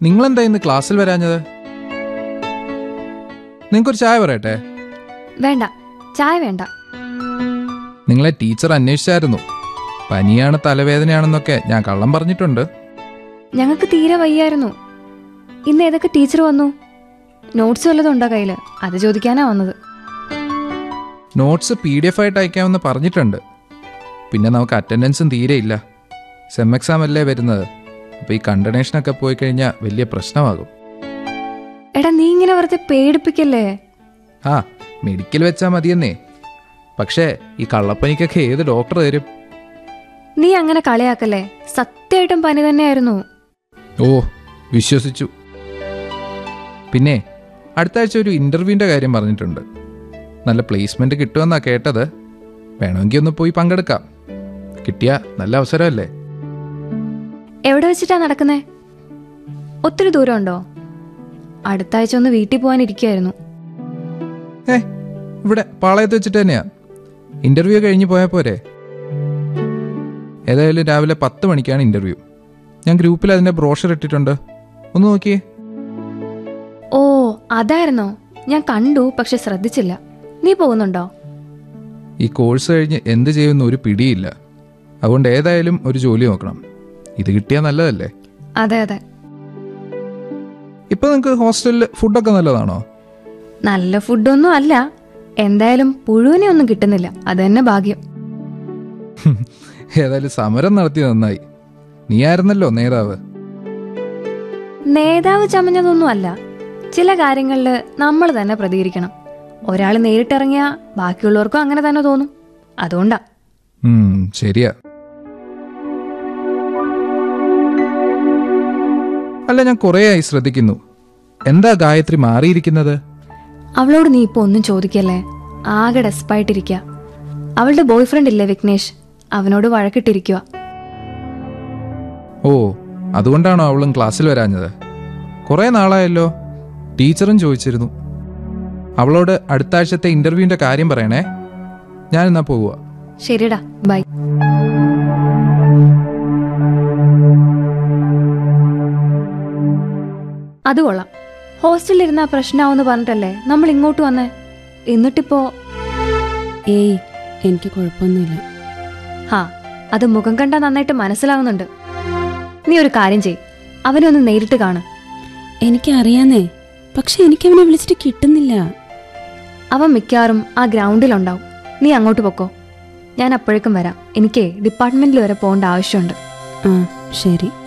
നിങ്ങളെന്താ ഇന്ന് ക്ലാസ്സിൽ വരാഞ്ഞത് നിങ്ങൾക്കൊരു ചായ പറയട്ടെ വേണ്ട ചായ വേണ്ട നിങ്ങളെ ടീച്ചർ അന്വേഷിച്ചായിരുന്നു പനിയാണ് തലവേദനയാണെന്നൊക്കെ ഞാൻ കള്ളം പറഞ്ഞിട്ടുണ്ട് ഞങ്ങൾക്ക് തീരെ വയ്യായിരുന്നു ഇന്ന് ഏതൊക്കെ ടീച്ചർ വന്നു നോട്ട്സ് വല്ലതും ഉണ്ടോ കയ്യില് അത് ചോദിക്കാനാ വന്നത് നോട്ട്സ് പി ഡി എഫ് ആയിട്ട് അയക്കാമെന്ന് പറഞ്ഞിട്ടുണ്ട് പിന്നെ നമുക്ക് അറ്റൻഡൻസും തീരെയില്ല സെം എക്സാം അല്ലേ വരുന്നത് അപ്പോൾ ഈ കണ്ടനേഷനൊക്കെ പോയി കഴിഞ്ഞാൽ വലിയ പ്രശ്നമാകും എടാ നീ ഇങ്ങനെ വെറുതെ പേടിപ്പിക്കല്ലേ ആ മെഡിക്കൽ വെച്ചാൽ മതിയെന്നേ പക്ഷേ ഈ കള്ളപ്പനിക്കൊക്കെ ഏത് ഡോക്ടർ തരും നീ അങ്ങനെ കളിയാക്കല്ലേ സത്യമായിട്ടും പനി തന്നെയായിരുന്നു ഓ വിശ്വസിച്ചു പിന്നെ അടുത്ത ആഴ്ച ഒരു ഇന്റർവ്യൂവിന്റെ കാര്യം പറഞ്ഞിട്ടുണ്ട് നല്ല പ്ലേസ്മെന്റ് കിട്ടുമെന്നാ കേട്ടത് വേണമെങ്കിൽ ഒന്ന് പോയി പങ്കെടുക്കാം കിട്ടിയ നല്ല അവസരമല്ലേ എവിടെ വെച്ചിട്ടാ നടക്കുന്നേ ഒത്തിരി ദൂരമുണ്ടോ അടുത്ത ആഴ്ച ഒന്ന് വീട്ടിൽ പോകാൻ ഇരിക്കുമായിരുന്നു ഏ ഇവിടെ പാളയത്ത് വെച്ചിട്ട് തന്നെയാ ഇന്റർവ്യൂ കഴിഞ്ഞ് പോയാൽ പോരെ ഏതായാലും രാവിലെ പത്ത് മണിക്കാണ് ഇന്റർവ്യൂ ഞാൻ ഗ്രൂപ്പിൽ അതിന്റെ ബ്രോഷർ ഇട്ടിട്ടുണ്ട് ഒന്ന് നോക്കിയേ ഓ അതായിരുന്നോ ഞാൻ കണ്ടു പക്ഷെ ശ്രദ്ധിച്ചില്ല നീ പോകുന്നുണ്ടോ ഈ കോഴ്സ് കഴിഞ്ഞ് എന്ത് ചെയ്യുമെന്ന് ഒരു പിടിയില്ല അതുകൊണ്ട് ഏതായാലും ഒരു ജോലി നോക്കണം ഇത് കിട്ടിയാൽ നല്ലതല്ലേ അതെ അതെ ഇപ്പൊ നിങ്ങൾക്ക് ഹോസ്റ്റലിൽ ഫുഡൊക്കെ നല്ലതാണോ നല്ല ഫുഡൊന്നും അല്ല എന്തായാലും പുഴുവിനെ ഒന്നും കിട്ടുന്നില്ല അത് തന്നെ ഭാഗ്യം ഏതായാലും സമരം നടത്തി നന്നായി നീ ആയിരുന്നല്ലോ നേതാവ് നേതാവ് ചമഞ്ഞതൊന്നും അല്ല ചില കാര്യങ്ങളിൽ നമ്മൾ തന്നെ പ്രതികരിക്കണം ഒരാൾ നേരിട്ടിറങ്ങിയാ ബാക്കിയുള്ളവർക്കും അങ്ങനെ തന്നെ തോന്നും അതുകൊണ്ടാ ഉം, ശരിയാ അല്ല ഞാൻ കുറേയായി ശ്രദ്ധിക്കുന്നു എന്താ ഗായത്രി മാറിയിരിക്കുന്നത് അവളോട് നീ ഇപ്പൊ ഒന്നും ചോദിക്കല്ലേ ആകെ ഡെസ്പായിട്ടിരിക്കുക അവളുടെ ബോയ് ഫ്രണ്ട് ഇല്ലേ വിഘ്നേഷ് അവനോട് വഴക്കിട്ടിരിക്കുക ഓ അതുകൊണ്ടാണോ അവളും ക്ലാസ്സിൽ വരാഞ്ഞത് കുറേ നാളായല്ലോ ടീച്ചറും ചോദിച്ചിരുന്നു അവളോട് അടുത്ത ആഴ്ചത്തെ ഇന്റർവ്യൂവിന്റെ കാര്യം പറയണേ ഞാൻ എന്നാ പോവുക ശരിടാ ബൈ അത് കൊള്ളാം ഹോസ്റ്റലിൽ ഇരുന്ന പ്രശ്നമാവെന്ന് പറഞ്ഞിട്ടല്ലേ നമ്മൾ ഇങ്ങോട്ട് വന്നേ എന്നിട്ടിപ്പോ ഏയ് എനിക്ക് കുഴപ്പമൊന്നുമില്ല ഹാ അത് മുഖം കണ്ടാ നന്നായിട്ട് മനസ്സിലാവുന്നുണ്ട് നീ ഒരു കാര്യം ചെയ് അവനെ ഒന്ന് നേരിട്ട് കാണ് എനിക്കറിയാന്നേ പക്ഷെ എനിക്ക് അവനെ വിളിച്ചിട്ട് കിട്ടുന്നില്ല അവൻ മിക്കവാറും ആ ഗ്രൗണ്ടിലുണ്ടാവും നീ അങ്ങോട്ട് പൊക്കോ ഞാൻ അപ്പോഴേക്കും വരാം എനിക്ക് ഡിപ്പാർട്ട്മെന്റിൽ വരെ പോകേണ്ട ആവശ്യമുണ്ട് ആ ശരി